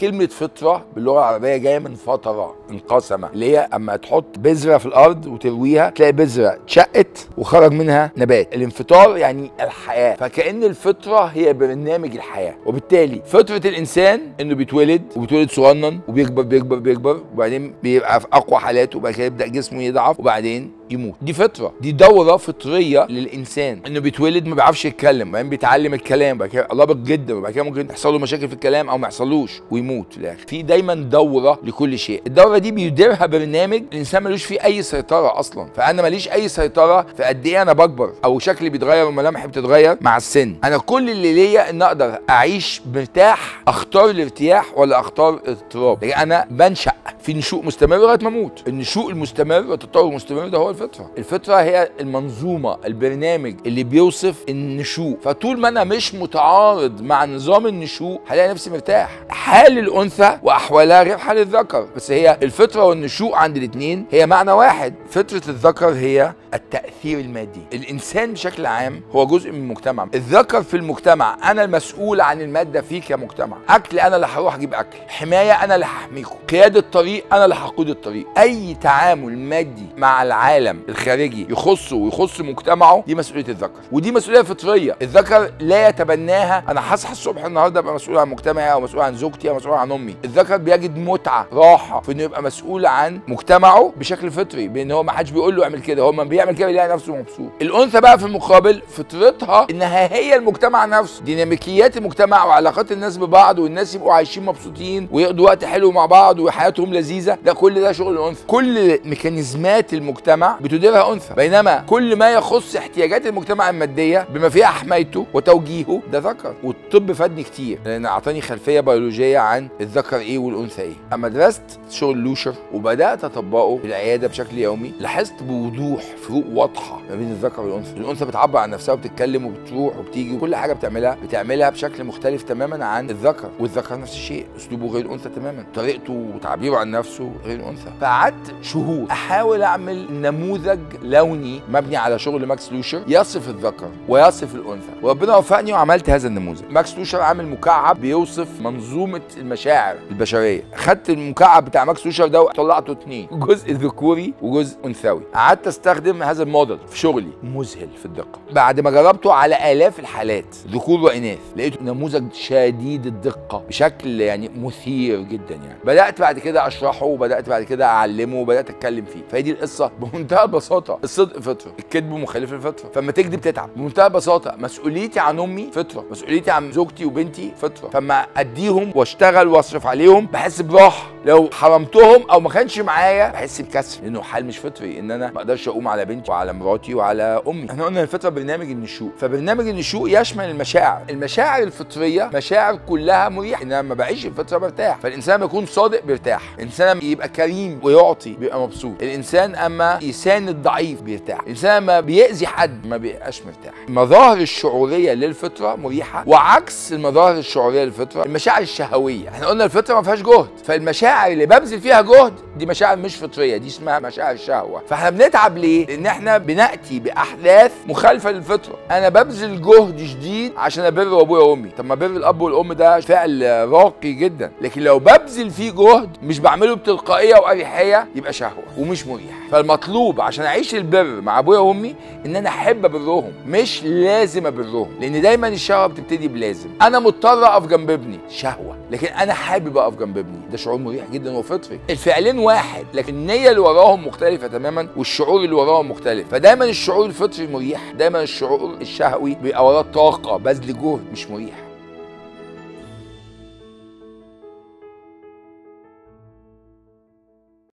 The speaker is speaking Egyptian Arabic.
كلمه فطره باللغه العربيه جايه من فتره انقسم اللي هي اما تحط بذره في الارض وترويها تلاقي بذره اتشقت وخرج منها نبات الانفطار يعني الحياه فكأن الفطره هي برنامج الحياه وبالتالي فطره الانسان انه بيتولد وبيتولد صغنن وبيكبر بيكبر بيكبر وبعدين بيبقى في اقوى حالاته وبعد كده يبدا جسمه يضعف وبعدين يموت دي فطره دي دوره فطريه للانسان انه بيتولد ما بيعرفش يتكلم بعدين بيتعلم الكلام بعد كده لابق جدا وبعد كده ممكن يحصل له مشاكل في الكلام او ما يحصلوش ويموت في الاخر في دايما دوره لكل شيء الدوره دي بيديرها برنامج الانسان ملوش فيه اي سيطره اصلا فانا ماليش اي سيطره في قد ايه انا بكبر او شكلي بيتغير وملامحي بتتغير مع السن انا كل اللي ليا ان اقدر اعيش مرتاح اختار الارتياح ولا اختار الاضطراب لكن انا بنشا في نشوء مستمر لغايه ما اموت النشوء المستمر والتطور المستمر ده هو الفطره الفطره هي المنظومه البرنامج اللي بيوصف النشوء فطول ما انا مش متعارض مع نظام النشوء هلاقي نفسي مرتاح حال الانثى واحوالها غير حال الذكر بس هي الفطره والنشوء عند الاثنين هي معنى واحد فطره الذكر هي التاثير المادي الانسان بشكل عام هو جزء من المجتمع الذكر في المجتمع انا المسؤول عن الماده فيه كمجتمع اكل انا اللي هروح اجيب اكل حمايه انا اللي هحميكم قياده طريق انا اللي هقود الطريق اي تعامل مادي مع العالم الخارجي يخصه ويخص مجتمعه دي مسؤوليه الذكر ودي مسؤوليه فطريه الذكر لا يتبناها انا هصحى الصبح النهارده ابقى مسؤول عن مجتمعي او مسؤول عن زوجتي او مسؤول عن امي الذكر بيجد متعه راحه في انه يبقى مسؤول عن مجتمعه بشكل فطري بان هو ما حدش بيقول له اعمل كده هو ما بيعمل كده بيلاقي نفسه مبسوط الانثى بقى في المقابل فطرتها انها هي المجتمع نفسه ديناميكيات المجتمع وعلاقات الناس ببعض والناس يبقوا عايشين مبسوطين ويقضوا وقت حلو مع بعض وحياتهم لذيذه ده كل ده شغل الانثى كل ميكانيزمات المجتمع بتديرها انثى بينما كل ما يخص احتياجات المجتمع الماديه بما فيها حمايته وتوجيهه ده ذكر والطب فادني كتير لان اعطاني خلفيه بيولوجيه عن الذكر ايه والانثى ايه اما درست شغل لوشر وبدات اطبقه في العياده بشكل يومي لاحظت بوضوح فروق واضحه ما بين الذكر والانثى الانثى بتعبر عن نفسها وبتتكلم وبتروح وبتيجي وكل حاجه بتعملها بتعملها بشكل مختلف تماما عن الذكر والذكر نفس الشيء اسلوبه غير الانثى تماما طريقته وتعبيره عن نفسه غير الانثى فقعدت شهور احاول اعمل نموذج لوني مبني على شغل ماكس لوشر يصف الذكر ويصف الانثى وربنا وفقني وعملت هذا النموذج ماكس لوشر عامل مكعب بيوصف منظومه المشاعر البشريه خدت المكعب بتاع ماكس لوشر ده وطلعته اتنين جزء ذكوري وجزء انثوي قعدت استخدم هذا الموديل في شغلي مذهل في الدقه بعد ما جربته على الاف الحالات ذكور واناث لقيته نموذج شديد الدقه بشكل يعني مثير جدا يعني بدات بعد كده اشرحه وبدات بعد كده اعلمه وبدات اتكلم فيه فهي دي القصه بمنتهى البساطه الصدق فطره الكذب مخالف للفطره فلما تكذب تتعب بمنتهى البساطه مسؤوليتي عن امي فطره مسؤوليتي عن زوجتي وبنتي فطره فما اديهم واشتغل واصرف عليهم بحس براحه لو حرمتهم او ما كانش معايا بحس بكسر لانه حال مش فطري ان انا ما اقدرش اقوم على بنتي وعلى مراتي وعلى امي احنا قلنا الفطره برنامج النشوء فبرنامج النشوء يشمل المشاعر المشاعر الفطريه مشاعر كلها مريحه ان انا لما بعيش الفطره برتاح فالانسان لما يكون صادق بيرتاح الانسان لما يبقى كريم ويعطي بيبقى مبسوط الانسان اما يساند الضعيف بيرتاح الانسان لما بيأذي حد ما بيبقاش مرتاح المظاهر الشعوريه للفطره مريحه وعكس المظاهر الشعوريه للفطره المشاعر الشهويه احنا قلنا الفطره ما فيهاش جهد فالمشاعر اللي ببذل فيها جهد دي مشاعر مش فطريه دي اسمها مشاعر شهوه فاحنا بنتعب ليه لان احنا بناتي باحداث مخالفه للفطره انا ببذل جهد شديد عشان ابر ابويا وامي طب ما بر الاب والام ده فعل راقي جدا لكن لو ببذل فيه جهد مش بعمله بتلقائيه واريحيه يبقى شهوه ومش مريح فالمطلوب عشان اعيش البر مع ابويا وامي ان انا احب ابرهم مش لازم ابرهم لان دايما الشهوه بتبتدي بلازم انا مضطر اقف جنب ابني شهوه لكن انا حابب اقف جنب ابني ده شعور مريح جدا وفطري الفعلين واحد لكن النيه اللي وراهم مختلفه تماما والشعور اللي وراهم مختلف فدايما الشعور الفطري مريح دايما الشعور الشهوي بيبقى وراه طاقه بذل جهد مش مريح